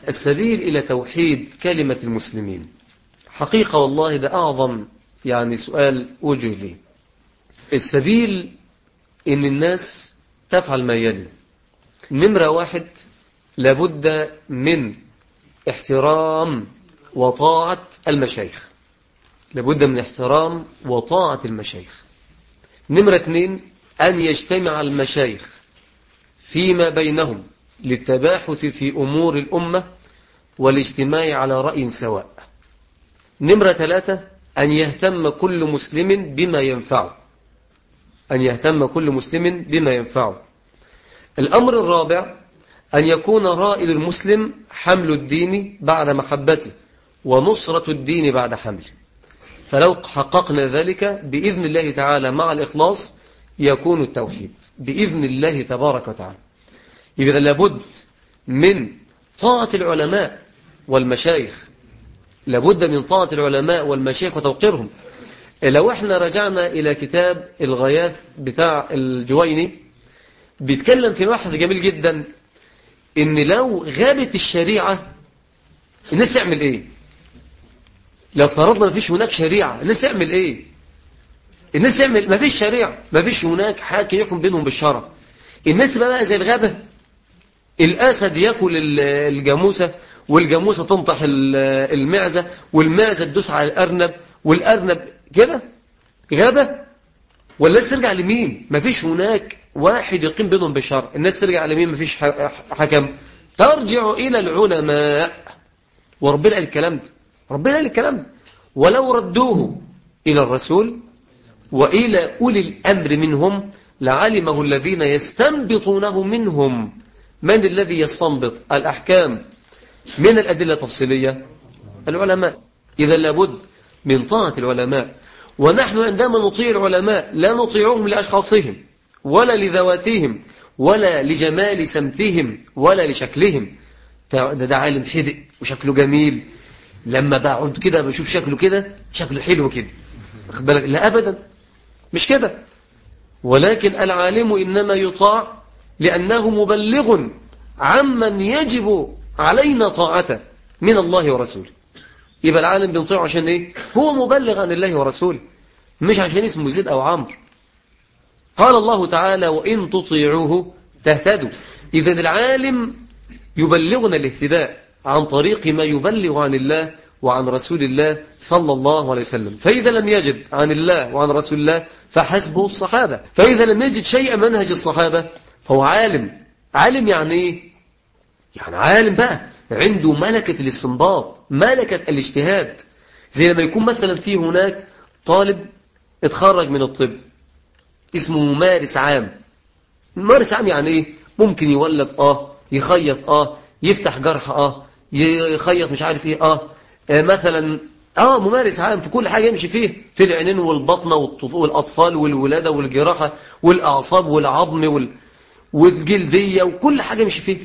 السبيل إلى توحيد كلمة المسلمين حقيقة والله ده أعظم يعني سؤال وجه لي السبيل إن الناس تفعل ما يلي نمرة واحد لابد من احترام وطاعة المشايخ لابد من احترام وطاعة المشايخ نمرة اثنين أن يجتمع المشايخ فيما بينهم للتباحث في أمور الأمة والاجتماع على رأي سواء نمرة ثلاثة أن يهتم كل مسلم بما ينفعه أن يهتم كل مسلم بما ينفعه الأمر الرابع أن يكون رائد المسلم حمل الدين بعد محبته ونصرة الدين بعد حمله فلو حققنا ذلك بإذن الله تعالى مع الإخلاص يكون التوحيد بإذن الله تبارك وتعالى إذا لابد من طاعة العلماء والمشايخ لابد من طاعة العلماء والمشايخ وتوقيرهم لو احنا رجعنا إلى كتاب الغياث بتاع الجويني بيتكلم في بحث جميل جدا ان لو غابت الشريعة الناس تعمل ايه لو افترضنا ما فيش هناك شريعة الناس تعمل ايه الناس تعمل ما فيش شريعة ما فيش هناك حاكم يحكم بينهم بالشرع الناس بقى, بقى زي الغابة الأسد يأكل الجاموسة والجاموسة تنطح المعزة والمعزة تدوس على الأرنب والأرنب كده غابة ولا الناس ترجع لمين ما فيش هناك واحد يقيم بينهم بالشرع الناس ترجع لمين ما فيش حكم ترجع إلى العلماء وربنا قال الكلام ده ربنا قال الكلام ده ولو ردوه إلى الرسول وإلى أولي الأمر منهم لعلمه الذين يستنبطونه منهم من الذي يستنبط الأحكام من الأدلة التفصيلية العلماء إذا لابد من طاعة العلماء ونحن عندما نطيع العلماء لا نطيعهم لأشخاصهم ولا لذواتهم ولا لجمال سمتهم ولا لشكلهم ده, ده عالم حدق وشكله جميل لما بقعد كده بشوف شكله كده شكله حلو كده بالك لا أبدا مش كده ولكن العالم إنما يطاع لأنه مبلغ عمن يجب علينا طاعته من الله ورسوله يبقى العالم بنطيعه عشان ايه هو مبلغ عن الله ورسوله مش عشان اسمه زيد أو عمرو قال الله تعالى وإن تطيعوه تهتدوا إذا العالم يبلغنا الاهتداء عن طريق ما يبلغ عن الله وعن رسول الله صلى الله عليه وسلم فإذا لم يجد عن الله وعن رسول الله فحسبه الصحابة فإذا لم يجد شيء منهج الصحابة فهو عالم عالم يعني ايه يعني عالم بقى عنده ملكة الاستنباط ملكة الاجتهاد زي لما يكون مثلا في هناك طالب اتخرج من الطب اسمه ممارس عام ممارس عام يعني ايه ممكن يولد اه يخيط اه يفتح جرح اه يخيط مش عارف ايه اه, آه مثلا اه ممارس عام في كل حاجة يمشي فيه في العينين والبطنة والأطفال والولادة والجراحة والأعصاب والعظم وال... والجلدية وكل حاجة يمشي فيه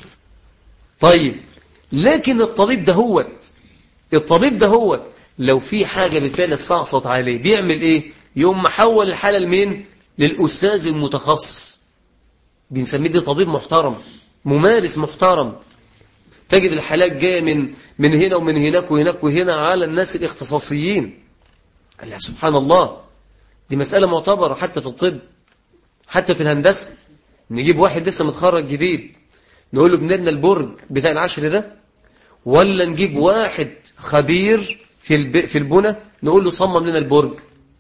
طيب لكن الطبيب ده هو الطبيب ده هو لو في حاجة بالفعل استعصت عليه بيعمل ايه يوم محول الحالة لمين للأستاذ المتخصص بنسميه ده طبيب محترم ممارس محترم تجد الحالات جاية من من هنا ومن هناك وهناك وهنا على الناس الاختصاصيين الله سبحان الله دي مسألة معتبرة حتى في الطب حتى في الهندسة نجيب واحد لسه متخرج جديد نقول له بنبنى البرج بتاع العشر ده ولا نجيب واحد خبير في الب... في البنى نقول له صمم لنا البرج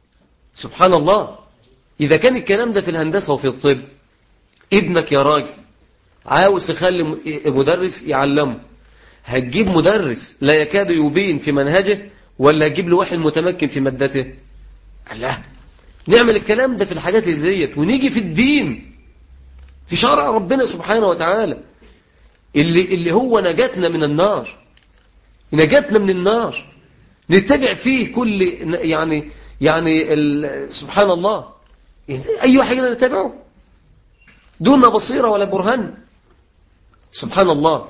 سبحان الله إذا كان الكلام ده في الهندسة وفي الطب ابنك يا راجل عاوز تخلي مدرس يعلمه هتجيب مدرس لا يكاد يبين في منهجه ولا هتجيب له واحد متمكن في مادته الله نعمل الكلام ده في الحاجات ديت ونيجي في الدين في شرع ربنا سبحانه وتعالى اللي, اللي هو نجاتنا من النار نجاتنا من النار نتبع فيه كل يعني يعني سبحان الله أي واحد نتبعه دون بصيرة ولا برهان سبحان الله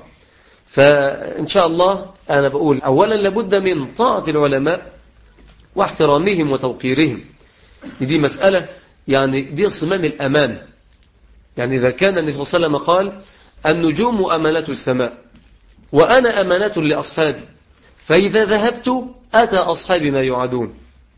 فإن شاء الله أنا بقول أولا لابد من طاعة العلماء واحترامهم وتوقيرهم دي مسألة يعني دي صمام الأمان يعني إذا كان النبي صلى الله عليه وسلم قال النجوم أمانة السماء وأنا أمانة لأصحابي فإذا ذهبت أتى أصحابي ما يعدون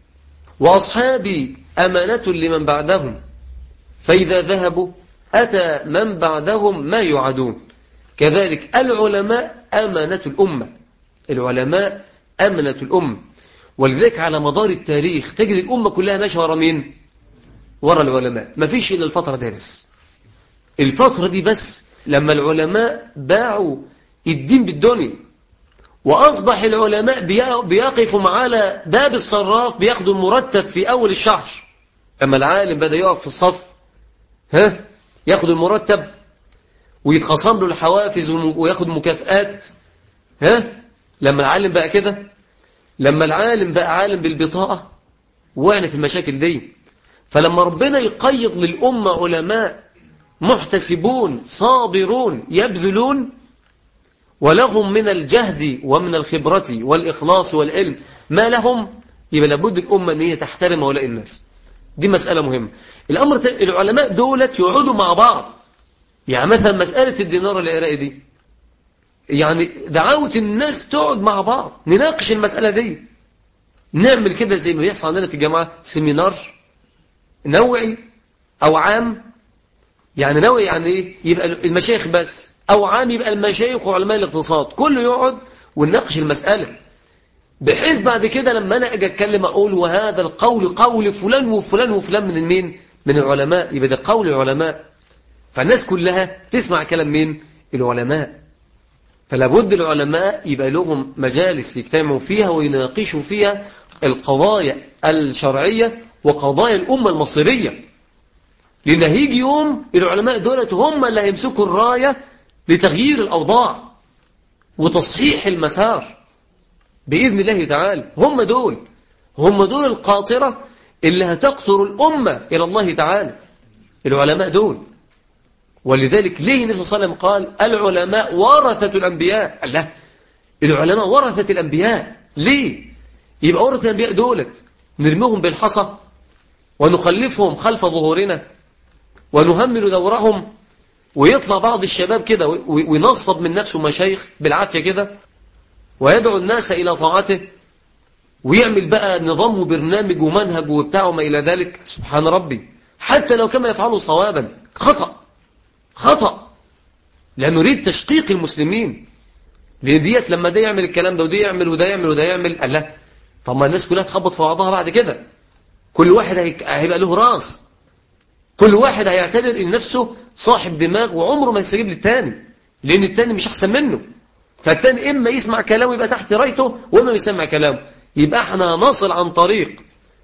وأصحابي أمانة لمن بعدهم فإذا ذهبوا أتى من بعدهم ما يعدون كذلك العلماء أمانة الأمة العلماء أمنة الأمة ولذلك على مدار التاريخ تجد الأمة كلها ماشية ورا مين ورا العلماء ما فيش إلا الفترة دي بس الفترة دي بس لما العلماء باعوا الدين بالدنيا وأصبح العلماء بيقفوا على باب الصراف بياخدوا المرتب في أول الشهر أما العالم بدأ يقف في الصف ها ياخد المرتب ويتخصم له الحوافز وياخد مكافآت ها لما العالم بقى كده لما العالم بقى عالم بالبطاقة وقعنا في المشاكل دي فلما ربنا يقيض للأمة علماء محتسبون صابرون يبذلون ولهم من الجهد ومن الخبرة والإخلاص والعلم ما لهم يبقى لابد الأمة أن هي تحترم هؤلاء الناس دي مسألة مهمة الأمر العلماء دولت يقعدوا مع بعض يعني مثلا مسألة الدينار العراقي دي يعني دعوة الناس تقعد مع بعض نناقش المسألة دي نعمل كده زي ما بيحصل عندنا في الجامعة سيمينار نوعي أو عام يعني نوعي يعني إيه يبقى المشايخ بس أو عام يبقى المشايخ وعلماء الاقتصاد كله يقعد ونناقش المسألة بحيث بعد كده لما أنا أجي أتكلم أقول وهذا القول قول فلان وفلان وفلان من المين من العلماء يبقى ده قول العلماء فالناس كلها تسمع كلام مين العلماء فلا بد العلماء يبقى لهم مجالس يجتمعوا فيها ويناقشوا فيها القضايا الشرعية وقضايا الأمة المصرية لأن هيجي يوم العلماء دولت هم اللي هيمسكوا الراية لتغيير الأوضاع وتصحيح المسار بإذن الله تعالى هم دول هم دول القاطرة اللي هتقطر الأمة إلى الله تعالى العلماء دول ولذلك ليه النبي صلى الله عليه وسلم قال العلماء ورثة الأنبياء الله العلماء ورثة الأنبياء ليه يبقى ورثة الأنبياء دولت نرميهم بالحصى ونخلفهم خلف ظهورنا ونهمل دورهم ويطلع بعض الشباب كده وينصب من نفسه مشايخ بالعافية كده ويدعو الناس إلى طاعته ويعمل بقى نظام وبرنامج ومنهج وبتاع وما إلى ذلك سبحان ربي حتى لو كما يفعله صوابا خطأ خطأ لأنه يريد تشقيق المسلمين لأن ديت لما ده يعمل الكلام ده ودي يعمل وده يعمل وده يعمل قال لا طب ما الناس كلها تخبط في بعضها بعد كده كل واحد هيبقى له راس كل واحد هيعتبر ان نفسه صاحب دماغ وعمره ما يستجيب للتاني لأن التاني مش أحسن منه فالتاني إما يسمع كلامه يبقى تحت رايته وإما يسمع كلامه يبقى احنا نصل عن طريق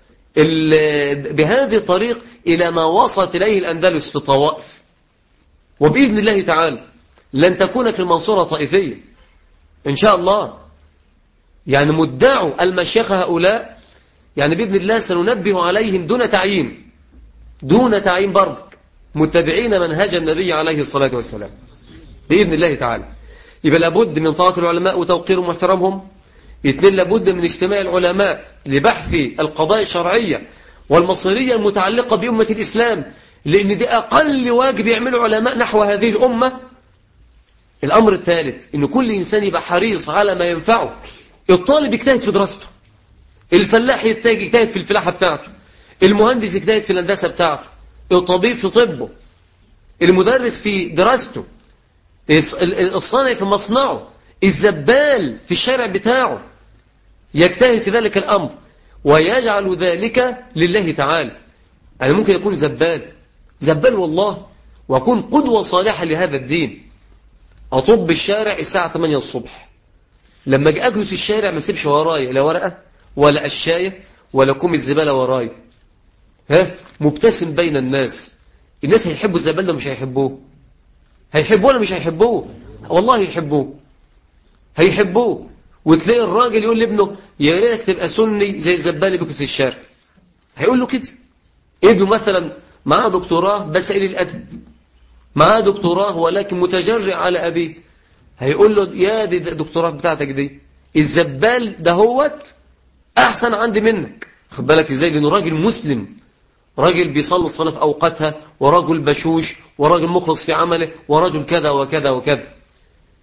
بهذه الطريق إلى ما وصلت إليه الأندلس في طوائف وبإذن الله تعالى لن تكون في المنصورة طائفية إن شاء الله يعني مدعوا المشيخ هؤلاء يعني بإذن الله سننبه عليهم دون تعيين دون تعيين برضك متبعين منهج النبي عليه الصلاة والسلام بإذن الله تعالى يبقى لابد من طاعة العلماء وتوقيرهم واحترامهم اثنين لابد من اجتماع العلماء لبحث القضايا الشرعية والمصيرية المتعلقة بأمة الإسلام لأن دي أقل واجب يعمله علماء نحو هذه الأمة الأمر الثالث أن كل إنسان يبقى حريص على ما ينفعه الطالب يجتهد في دراسته الفلاح يجتهد في الفلاحة بتاعته المهندس يجتهد في الهندسة بتاعته الطبيب في طبه المدرس في دراسته الصانع في مصنعه الزبال في الشارع بتاعه يجتهد في ذلك الأمر ويجعل ذلك لله تعالى أنا ممكن يكون زبال زبال والله وأكون قدوة صالحة لهذا الدين أطب الشارع الساعة 8 الصبح لما أجي أجلس الشارع ما سيبش ورايا لا ورقة ولا أشاية ولا كوم الزبالة ورايا ها مبتسم بين الناس الناس هيحبوا الزبال ده مش هيحبوه هيحبوه ولا مش هيحبوه والله يحبوه هيحبوه وتلاقي الراجل يقول لابنه يا ريتك تبقى سني زي الزبال اللي بيكون في الشارع هيقول له كده ابنه مثلا معاه دكتوراه بس قليل الادب معاه دكتوراه ولكن متجرع على ابيه هيقول له يا دي الدكتوراه بتاعتك دي الزبال دهوت احسن عندي منك خد بالك ازاي لانه راجل مسلم راجل بيصلي الصلاة في أوقاتها ورجل بشوش ورجل مخلص في عمله ورجل كذا وكذا وكذا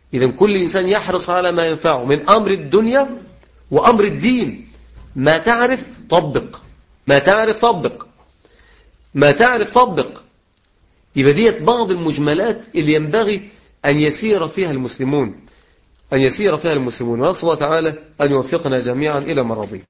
إذا كل إنسان يحرص على ما ينفعه من أمر الدنيا وأمر الدين ما تعرف طبق ما تعرف طبق ما تعرف طبق يبقى ديت بعض المجملات اللي ينبغي أن يسير فيها المسلمون أن يسير فيها المسلمون ونسأل الله تعالى أن يوفقنا جميعا إلى مرضيه